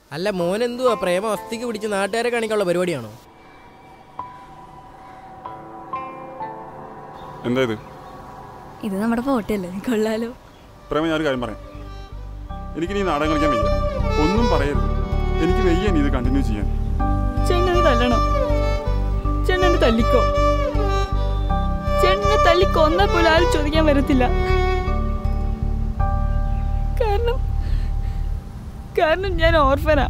അല്ല മോൻ എന്തുവാ പ്രേമ അസ്ഥിക്ക് പിടിച്ച് നാട്ടുകാരെ കാണിക്കാനുള്ള പരിപാടിയാണോ എന്താ ഇത് ഇത് നമ്മുടെ ഫോട്ടോയല്ലേ കൊള്ളാലോ പ്രേമ ഞാനൊരു കാര്യം പറയാം എനിക്ക് നീ നാടകം കളിക്കാൻ വയ്യ ഒന്നും പറയരുത് എനിക്ക് വയ്യ നീ ഇത് കണ്ടിന്യൂ ചെയ്യാൻ ചേട്ടനെ തല്ലണം ചേട്ടനെ തല്ലിക്കോ ചേട്ടനെ തല്ലിക്കോ എന്നാ പോലും ആരും ചോദിക്കാൻ വരത്തില്ല കാരണം കാരണം ഞാൻ ഓർഫനാ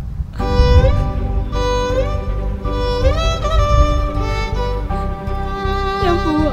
ഞാൻ പോവാ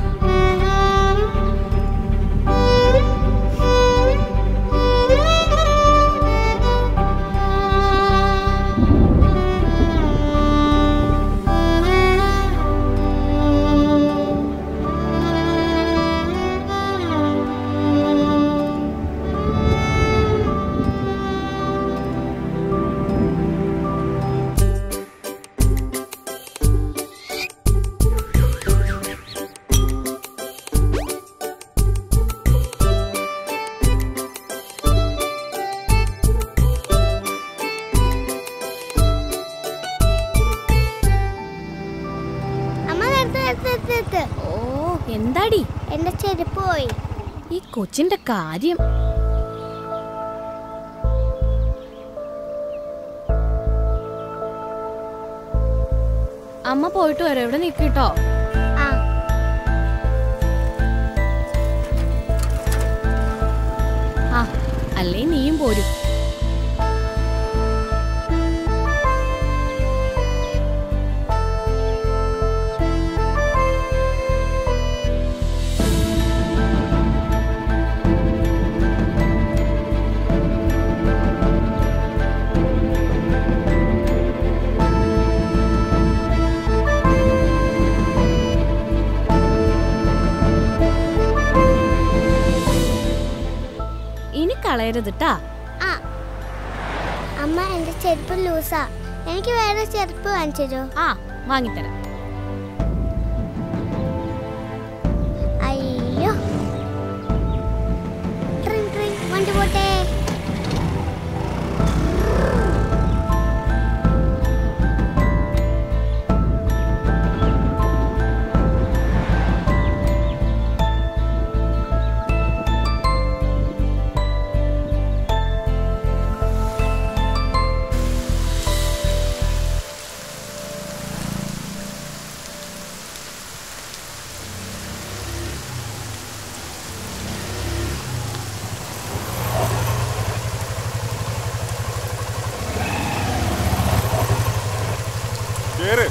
അമ്മ നിർത്ത് നിർത്ത് നിർത്ത് നിർത്ത് ഓ എന്താടി എന്റെ ചെരുപ്പ് പോയി ഈ കൊച്ചിന്റെ കാര്യം അമ്മ പോയിട്ട് വരാം ഇവിടെ നിൽക്കിട്ടോ ആ ആ അല്ലേ നീയും പോരും ഇനി കളയരുത് ട്ടാ ആ അമ്മ എന്റെ ചെരുപ്പ് ലൂസാ എനിക്ക് വേറെ ചെരുപ്പ് വാങ്ങിച്ചു തരുമോ ആ വാങ്ങിത്തരാം അയ്യോ ട്രിങ് ട്രിങ് വണ്ടി പോട്ടെ കേറ്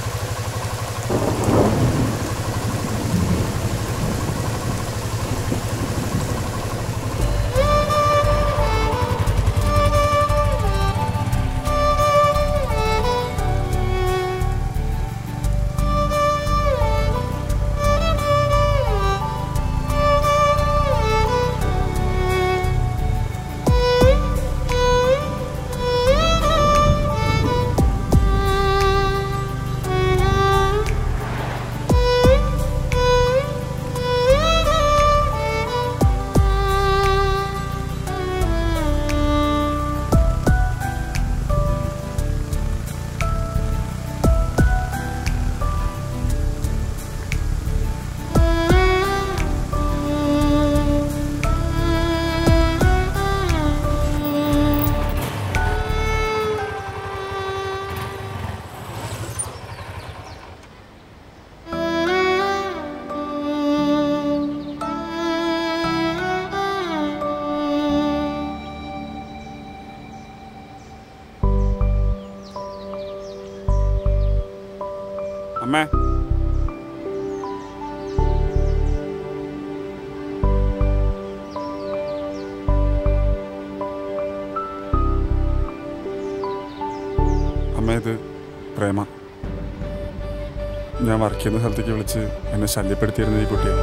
അമ്മേ അമ്മ ഇത് പ്രേമ ഞാൻ വർക്ക് ചെയ്യുന്ന സ്ഥലത്തേക്ക് വിളിച്ച് എന്നെ ശല്യപ്പെടുത്തിയിരുന്ന ഈ കുട്ടിയാണ്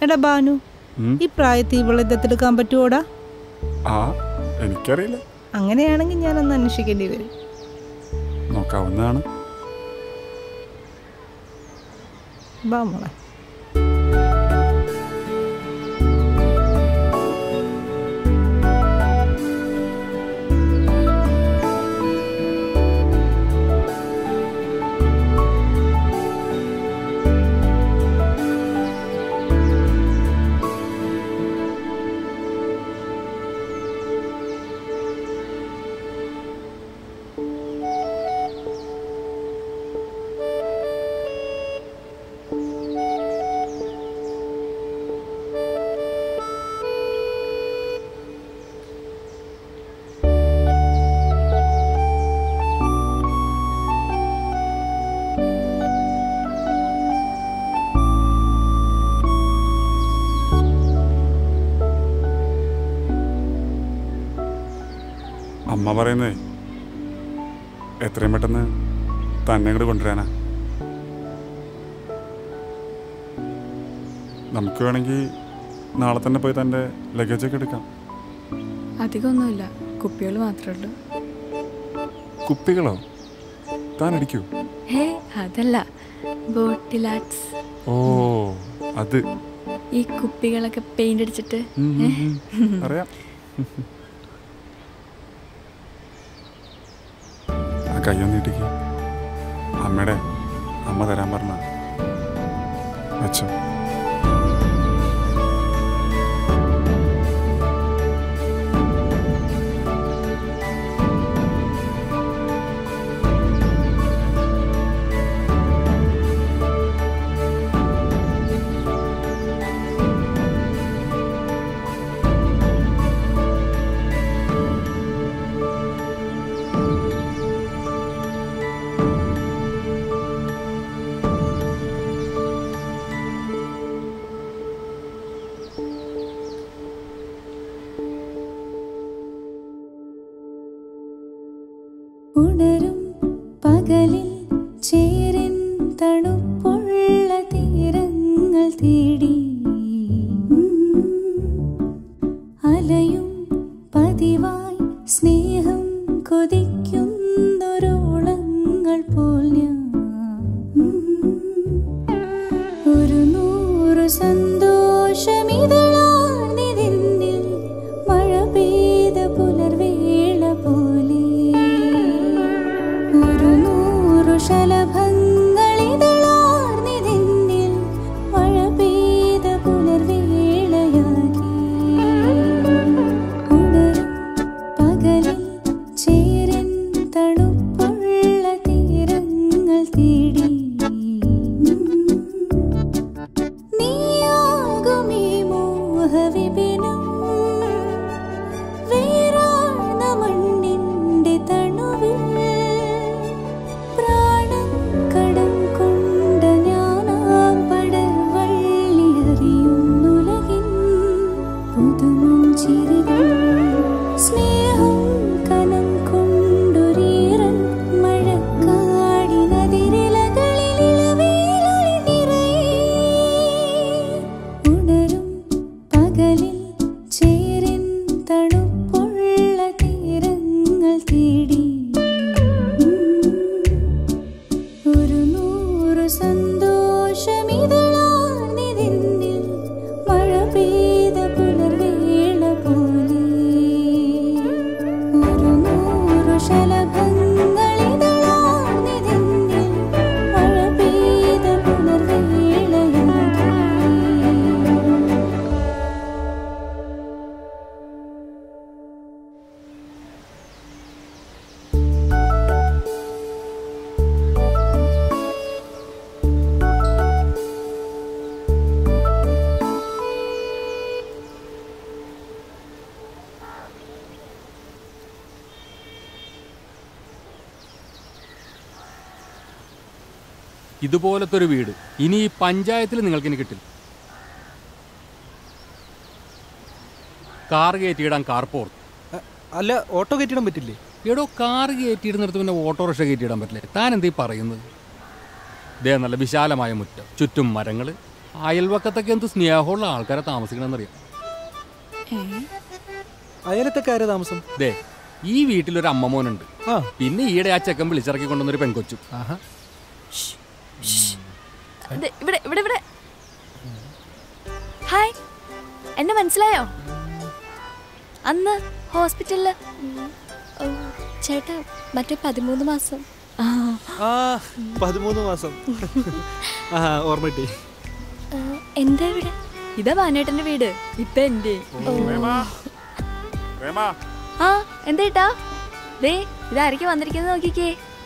എടാ ബാനു ഉം. ഈ പ്രായത്തിൽ ഇവളെ ദത്തെടുക്കാൻ പറ്റുമോടാ ആ എനിക്കറിയില്ല അങ്ങനെയാണെങ്കിൽ ഞാനൊന്ന് അന്വേഷിക്കേണ്ടി വരും നോക്കാവുന്നതാണ് ബാ മോളെ അമ്മ പറയുന്നേ എത്രയും പെട്ടെന്ന് തന്നെ ഇങ്ങോട്ട് കൊണ്ടുവരാനാ നമുക്ക് വേണമെങ്കിൽ നാളെ തന്നെ പോയി തൻ്റെ ലഗേജൊക്കെ എടുക്കാം അധികമൊന്നുമില്ല കുപ്പികൾ മാത്രമേ ഉള്ളൂ കുപ്പികളോ താൻ അടിക്കൂ ഹേ അതല്ല ബോട്ടിലാറ്റ്സ് ഓ അത് ഈ കുപ്പികളൊക്കെ പെയിന്റ് അടിച്ചിട്ട് ഉം, ഉം, ഉം. അറിയാം ആ കയ്യൊന്ന് നീട്ടിക്ക് അമ്മയുടെ അമ്മ തരാൻ പറഞ്ഞ വെച്ചോ ഉണരും പകലിൽ ചേരൻ തണുപ്പുള്ള തീരങ്ങൾ തേടി ഉം. അലയും പതിവായി സ്നേഹം കൊതിക്കുന്നൊരോളങ്ങൾ പോൽ ഞാൻ ഉം. ഒരു നൂറു സന്തോഷമിതളാർന്നിതിന്നിൽ മഴ പെയ്ത പുലർവേള പോലെ ഒരു നൂറു ശലഭങ്ങളിതളാർന്നിതിന്നിൽ മഴ പെയ്ത പുലർവേളയാകി ഉണരും പകലിൽ ചേരൻ തണുപ്പുള്ള തീരങ്ങൾ തേടി നീയാകുമീ മോഹവിപിനം വേറാഴ്ന്ന മണ്ണിന്റെ തണുവിൽ പ്രാണൻ കടം കൊണ്ട ഞാനാം പടവള്ളിയറിയുന്നുലകിൻ പുതുമഞ്ചിരികൾ സ്നേഹം കനം കൊണ്ടൊരീറൻ മഴക്കാടിനതിരിലകളിൽ ഇളവേലൊളി നിറയെ ഉണരും പകലിൽ ചേരൻ തണുപ്പുള്ള തീരങ്ങൾ തേടി ഒരു നൂറു സന്തോഷമിതളാർന്നിതിന്നിൽ മഴ പെയ്ത പുലർവേള പോലെ ഒരു നൂറു ശലഭങ്ങളിതളാർന്നിതിന്നിൽ മഴ പെയ്ത പുലർവേളയാകി ഇതുപോലത്തെ ഒരു വീട് ഇനി ഈ പഞ്ചായത്തിൽ നിങ്ങൾക്ക് ഇനി കിട്ടില്ല കാർ കയറ്റിയിടാൻ കാർപോർട്ട് അല്ല ഓട്ടോ കയറ്റിടാൻ പറ്റില്ലേ എടോ കാർ കയറ്റിയിടുന്നിടത്ത് പിന്നെ ഓട്ടോറിക്ഷ കയറ്റിയിടാൻ പറ്റില്ലേ താൻ എന്തീ പറയുന്നത് ഇതേ നല്ല വിശാലമായ മുറ്റം ചുറ്റും മരങ്ങൾ അയൽവക്കത്തൊക്കെ എന്ത് സ്നേഹമുള്ള ആൾക്കാരെ താമസിക്കണമെന്നറിയാം അയലത്തൊക്കെ താമസം ദേ ഈ വീട്ടിലൊരു അമ്മമോനുണ്ട് ആ പിന്നെ ഈയിടെ ആ ചെക്കൻ വിളിച്ചിറക്കി കൊണ്ടുവന്നൊരു പെൺകൊച്ചു ആഹാ ദേ, ഇവിടെ ഇവിടെ ഇവിടെ ഹായ് എന്നെ മനസ്സിലായോ അന്ന് ഹോസ്പിറ്റലില് ഓ, ചേട്ടാ മറ്റേ പതിമൂന്ന് മാസം ആ ആ പതിമൂന്ന് മാസം ആ ഓർമ്മ കിട്ടി ആ, എന്താ ഇവിടെ ഇതാ വാനേട്ടന്റെ വീട് ഇപ്പൊ എന്റെ പ്രേമ പ്രേമ ആ എന്തേട്ടാ ദേ ഇതാരൊക്കെ വന്നിരിക്കുന്നത് നോക്കിക്കേ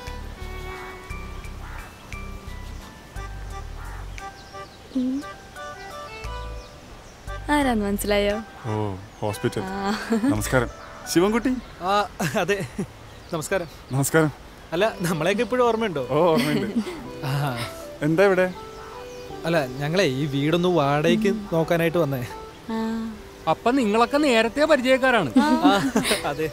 ആരാന്ന് മനസ്സിലായോ ഓ ഹോസ്പിറ്റൽ നമസ്കാരം ശിവൻകുട്ടി ആ അതെ നമസ്കാരം നമസ്കാരം അല്ല നമ്മളെയൊക്കെ ഇപ്പോഴും ഓർമ്മയുണ്ടോ ഓ ഓർമ്മയുണ്ട് ആ എന്താ ഇവിടെ അല്ല ഞങ്ങളെ ഈ വീടൊന്ന് വാടകയ്ക്ക് നോക്കാനായിട്ട് വന്നേ ആ അപ്പൊ നിങ്ങളൊക്കെ നേരത്തെ പരിചയക്കാരാണ് ആ, അതെ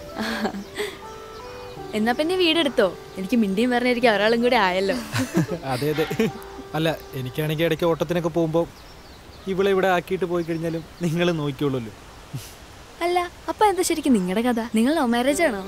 എന്നാ പിന്നെ വീടെടുത്തോ എനിക്ക് മിണ്ടിയും പറഞ്ഞിരിക്കും ഒരാളും കൂടെ ആയല്ലോ അതെ അതെ അല്ല എനിക്കാണെങ്കിൽ ഇടയ്ക്ക് ഓട്ടത്തിനൊക്കെ പോകുമ്പോൾ ഇവിടെ ഇവിടെ ആക്കിയിട്ട് പോയി കഴിഞ്ഞാലും നിങ്ങൾ നോക്കിക്കോളൂല്ലോ അല്ല അപ്പൊ എന്താ ശരിക്കും നിങ്ങളുടെ കഥ നിങ്ങൾ ലവ് മാരേജ് ആണോ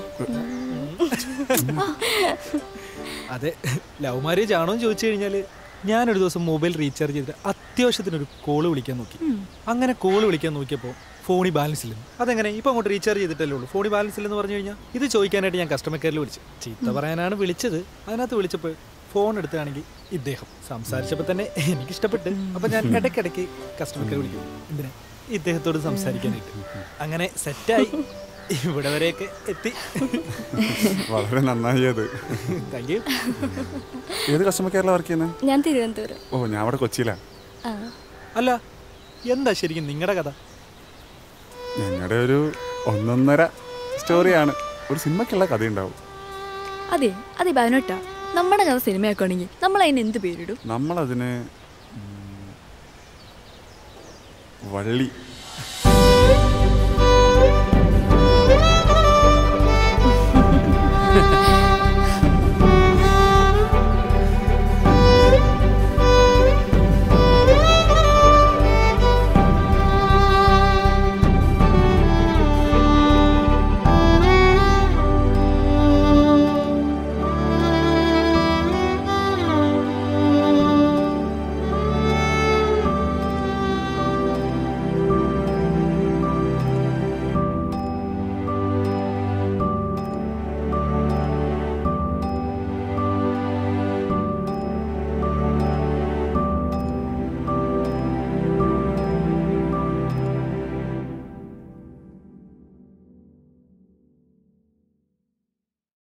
അതെ ലവ് മാരേജ് ആണോ എന്ന് ചോദിച്ചു കഴിഞ്ഞാൽ ഞാനൊരു ദിവസം മൊബൈൽ റീചാർജ് ചെയ്തിട്ട് അത്യാവശ്യത്തിനൊരു കോള് വിളിക്കാൻ നോക്കി അങ്ങനെ കോള് വിളിക്കാൻ നോക്കിയപ്പോൾ ഫോണിൽ ബാലൻസ് ഇല്ലെന്ന് അതെങ്ങനെ ഇപ്പം അങ്ങോട്ട് റീചാർജ് ചെയ്തിട്ടല്ലേ ഉള്ളൂ ഫോണിൽ ബാലൻസ് ഇല്ലെന്ന് പറഞ്ഞു കഴിഞ്ഞാൽ ഇത് ചോദിക്കാനായിട്ട് ഞാൻ കസ്റ്റമർ കെയറിൽ വിളിച്ചു ചീത്ത പറയാനാണ് വിളിച്ചത് അതിനകത്ത് വിളിച്ചപ്പോൾ ഫോൺ എടുത്താണെങ്കിൽ ഇദ്ദേഹം സംസാരിച്ചപ്പോൾ തന്നെ എനിക്ക് ഇഷ്ടപ്പെട്ട് അപ്പം ഞാൻ ഇടയ്ക്കിടയ്ക്ക് കസ്റ്റമർ കെയർ വിളിക്കും എന്തിനാ ഇദ്ദേഹത്തോട് സംസാരിക്കാനായിട്ട് അങ്ങനെ സെറ്റായി ഇവിടെ വരെയൊക്കെ എത്തി വളരെ നന്നായി അത് താങ്ക് യു ഏത് കസ്റ്റമർ കെയറിലാണ് വർക്ക് ചെയ്യുന്നത് ഞാൻ തിരുവനന്തപുരം ഓ ഞാൻ അവിടെ കൊച്ചിയിലാണ് ആ അല്ല എന്താ ശരിക്കും നിങ്ങളുടെ കഥ ഞങ്ങളുടെ ഒരു ഒന്നൊന്നര സ്റ്റോറിയാണ് ഒരു സിനിമയ്ക്കുള്ള കഥയുണ്ടാവും അതെ അതെ ബാനോട്ടാ നമ്മുടെ കഥ സിനിമയാക്കുകയാണെങ്കിൽ നമ്മൾ അതിന് എന്ത് പേരിടും നമ്മളതിന് ഉം, വള്ളി